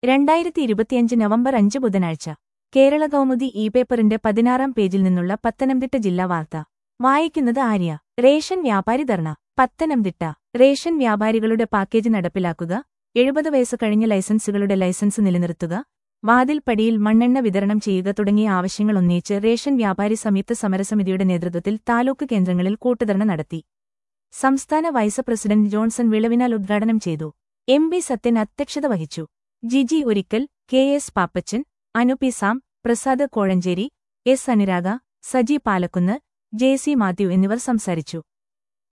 രണ്ടായിരത്തി ഇരുപത്തിയഞ്ച് നവംബർ അഞ്ച് ബുധനാഴ്ച കേരള കൗമുദി ഇ പേപ്പറിന്റെ പതിനാറാം പേജിൽ നിന്നുള്ള പത്തനംതിട്ട ജില്ലാ വാർത്ത വായിക്കുന്നത് ആര്യ റേഷൻ വ്യാപാരി ധർണ പത്തനംതിട്ട റേഷൻ വ്യാപാരികളുടെ പാക്കേജ് നടപ്പിലാക്കുക എഴുപത് വയസ്സ് കഴിഞ്ഞ ലൈസൻസുകളുടെ ലൈസൻസ് നിലനിർത്തുക വാതിൽപ്പടിയിൽ മണ്ണെണ്ണ വിതരണം ചെയ്യുക തുടങ്ങിയ ആവശ്യങ്ങൾ ഉന്നയിച്ച് റേഷൻ വ്യാപാരി സംയുക്ത സമരസമിതിയുടെ നേതൃത്വത്തിൽ താലൂക്ക് കേന്ദ്രങ്ങളിൽ കൂട്ടുധർണ നടത്തി സംസ്ഥാന വൈസ് പ്രസിഡന്റ് ജോൺസൺ വിളവിനാൽ ഉദ്ഘാടനം ചെയ്തു എം ബി സത്യൻ അധ്യക്ഷത വഹിച്ചു ജിജി ഒരിക്കൽ K S Pappachan Anu P Sam Prasad Kozhencherry S Anuraga Saji Palakkunnu J C Mathew എന്നിവർ സംസാരിച്ചു